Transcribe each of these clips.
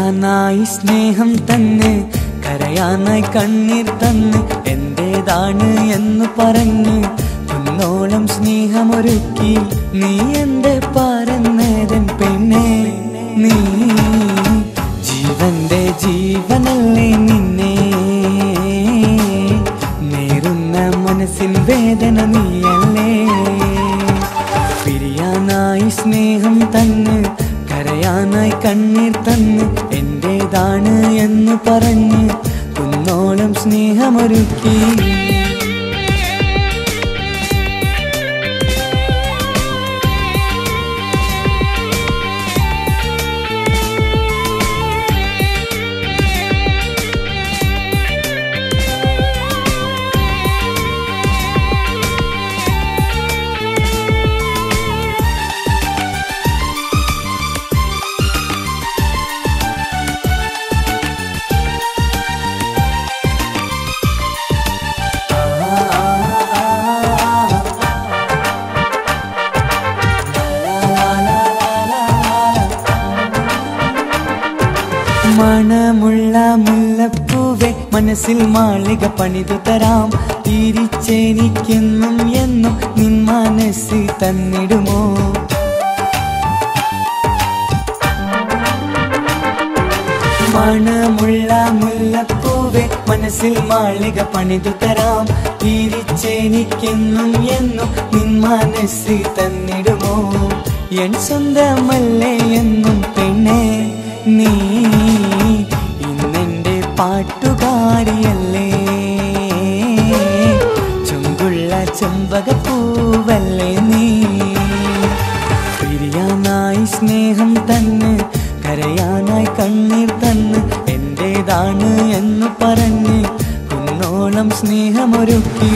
പിരിയാനായി സ്നേഹം തന്ന് കരയാനായി കണ്ണീർ തന്ന് എന്റേതാണ് എന്ന് പറഞ്ഞ് കുന്നോളം സ്നേഹമൊരുക്കി നീ എന്റെ പാരന്നേരൻ പെണ്ണെ നീ ജീവന്റെ ജീവനല്ലേ നിന്നെ നേരുന്ന മനസ്സിൻ വേദന നീയല്ലേ പിരിയാനായി സ്നേഹം തന്ന് കരയാനായി കണ്ണീർ തന്ന് എന്റേതാണ് എന്ന് പറഞ്ഞ് കുന്നോളം സ്നേഹമൊരുക്കി മണമുള്ള മുല്ലപ്പൂവെ മനസ്സിൽ മാളിക പണിതു തരാം തിരിച്ചെനിക്കെന്നും എന്നും നിൻ മനസ്സ് തന്നിടുമോ മണമുള്ള മുല്ലപ്പൂവെ മനസ്സിൽ മാളിക പണിതു തരാം തിരിച്ചെനിക്കെന്നും എന്നും നിൻ മനസ്സ് തന്നിടുമോ എൻ സ്വന്തമല്ലേ എന്നും പെണ്ണെ നീ ഇന്നെന്റെ പാട്ടുകാരിയല്ലേ ചുങ്കുള്ള ചെമ്പകപ്പൂവല്ലേ നീ പിരിയാനായി സ്നേഹം തന്ന് കരയാനായി കണ്ണീർ തന്ന് എന്റേതാണ് എന്ന് പറഞ്ഞ് കുന്നോളം സ്നേഹമൊരുക്കി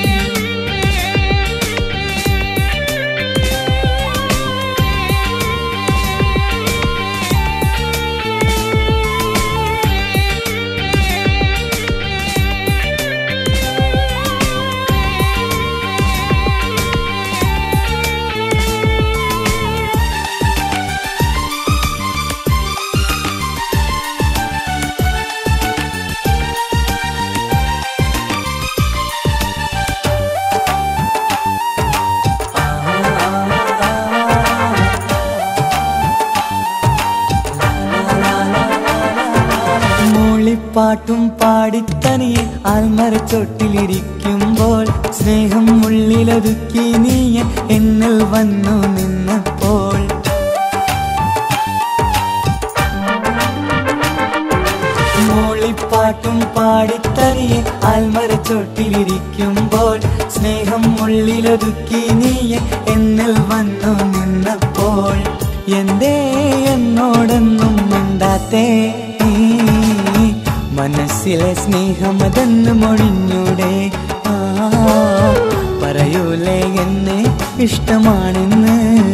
മൂളിപ്പാട്ടും പാടിത്തനിയെ ആൽമരച്ചോട്ടിലിരിക്കുമ്പോൾ സ്നേഹം ഉള്ളിലൊതുക്കി നീയ എന്നിൽ വന്നു നിന്നപ്പോൾ മൂളിപ്പാട്ടും പാടിത്തനിയെ ആൽമരച്ചോട്ടിലിരിക്കുമ്പോൾ സ്നേഹം ഉള്ളിലൊതുക്കി നീയ എന്നിൽ വന്നു നിന്നപ്പോൾ എന്തേ എന്നോടൊന്നും മിണ്ടാത്തേ മനസ്സിലെ സ്നേഹമതെന്ന് മൊഴിഞ്ഞൂടെ ആ പറയൂലേ എന്നെ ഇഷ്ടമാണെന്ന്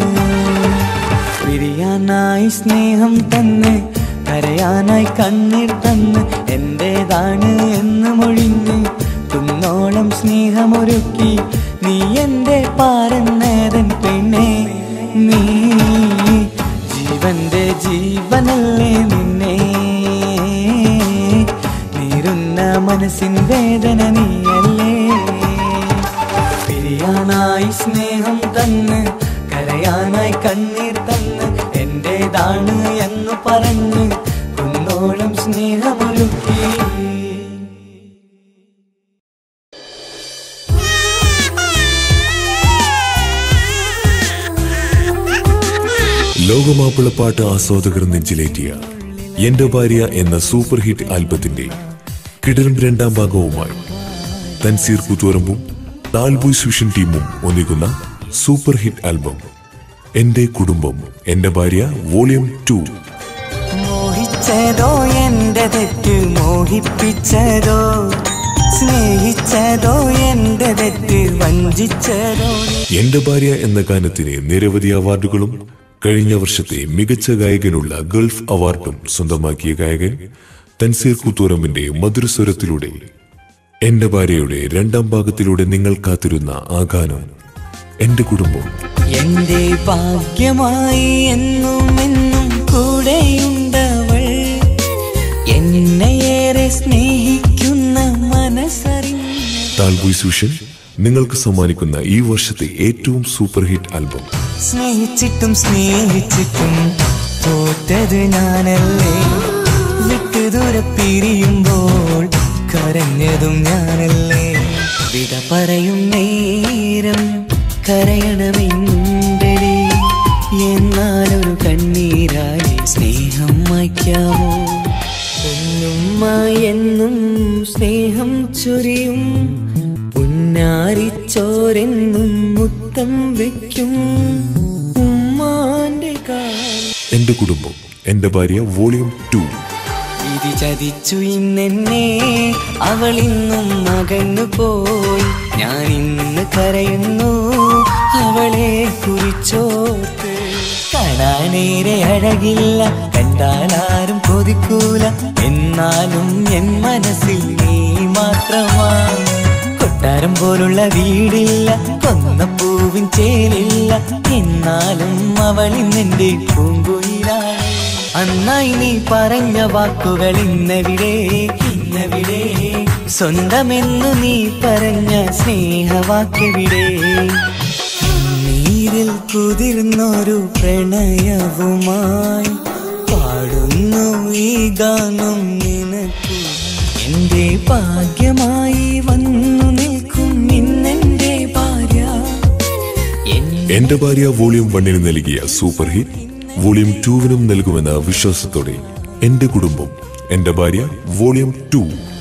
പിരിയാനായി സ്നേഹം തന്ന് കരയാനായി കണ്ണീർ തന്ന് എന്റേതാണ് എന്ന് മൊഴിഞ്ഞ് കുന്നോളം സ്നേഹമൊരുക്കി നീ എന്റെ പാരന്നേരൻ പെണ്ണെ നീ ജീവന്റെ ജീവനല്ലേ നിന്നെ നീരുന്ന മനസ്സിൻ വേദന നീയല്ലേ പിരിയാനായി സ്നേഹം തന്ന് കരയാനായി കണ്ണീർ തന്ന് എന്റേതാണ് എന്ന് പറഞ്ഞ് കുന്നോളം സ്നേഹമൊരുക്കി ലോകമാപ്പിളപ്പാട്ട് ആസ്വാദകർ നെഞ്ചിലേറ്റിയ എന്റെ ഭാര്യ എന്ന സൂപ്പർ ഹിറ്റ് ആൽബത്തിന്റെ കിടലും രണ്ടാം ഭാഗവുമായി തൻസീർ കൂത്തുവരമ്പും താൽബോയ് സുഷൻ ടീമും ഒന്നിക്കുന്ന സൂപ്പർ ഹിറ്റ് ആൽബം എന്റെ കുടുംബം എന്റെ ഭാര്യ വോളിയം ടു മോഹിച്ചതോ എന്റെ തെറ്റ് മോഹിപ്പിച്ചതോ സ്നേഹിച്ചതോ എന്റെ തെറ്റ് വഞ്ചിച്ചതോ എന്റെ ഭാര്യ എന്ന ഗാനത്തിന് നിരവധി അവാർഡുകളും കഴിഞ്ഞ വർഷത്തെ മികച്ച ഗായകനുള്ള ഗൾഫ് അവാർഡും സ്വന്തമാക്കിയ ഗായകൻ തൻസീർ കൂത്തുറമ്പിന്റെ മധുരസ്വരത്തിലൂടെ എന്റെ ഭാര്യയുടെ രണ്ടാം ഭാഗത്തിലൂടെ നിങ്ങൾ കാത്തിരുന്ന ആ ഗാനം എന്റെ കുടുംബം എന്റെ ഭാഗ്യമായി എന്നും എന്നും കൂടെയുണ്ടവൾ ടാൽബോയ്സ് വിഷൻ നിങ്ങൾക്ക് സമ്മാനിക്കുന്ന ഈ വർഷത്തെ ഏറ്റവും സൂപ്പർ ഹിറ്റ് ആൽബം സ്നേഹിച്ചിട്ടും സ്നേഹിച്ചിട്ടും തോറ്റത് ഞാനല്ലേ വിട്ടു ദൂരെ പിരിയുമ്പോൾ കരഞ്ഞതും ഞാനല്ലേ വിട പറയും നേരം കരയണമെന്തടി എന്നാലൊരു കണ്ണീരായി സ്നേഹം മായ്ക്കാമോ ഒന്നുമ്മ എന്നും സ്നേഹം ചൊരിയും പുന്നാരിച്ചോരെന്നും മുത്തം വെക്കും ഉമ്മാന്റെ കാൽ എന്റെ കുടുംബം എന്റെ ഭാര്യ വോളിയം ടു വിധി ചതിച്ചു ഇന്നെന്നെ അവൾ ഇന്നും അകന്നു പോയി ഞാൻ ഇന്ന് കരയുന്നു അവളെ കുറിച്ചോർത്ത് കാണാനേരെ അഴകില്ല കണ്ടാലാരും കൊതിക്കൂല എന്നാലും എൻ മനസ്സിൽ നീ മാത്രമാ കൊട്ടാരം പോലുള്ള വീടില്ല കൊന്നപ്പൂവിൻ ചേലില്ല എന്നാലും അവൾ ഇന്നെന്റെ പൂങ്കുയിലാണ് അന്നായി നീ പറഞ്ഞ വാക്കുകൾ ഇന്നവിടെ ഇന്നവിടെ സ്വന്തമെന്നു നീ പറഞ്ഞ സ്നേഹവാക്കെവിടെ നീരിൽ കുതിർന്നൊരു പ്രണയവുമായി പാടുന്നു ഈ ഗാനം നിനക്കു എന്റെ ഭാഗ്യമായി വന്നു നിൽക്കും ഇന്നെന്റെ ഭാര്യ എൻ- എന്റെ ഭാര്യ വോളിയം വണ്ണിന് നൽകിയ സൂപ്പർ ഹിറ്റ് വോളിയം ടൂവിനും നൽകുമെന്ന വിശ്വാസത്തോടെ എന്റെ കുടുംബം എന്റെ ഭാര്യ വോളിയം ടു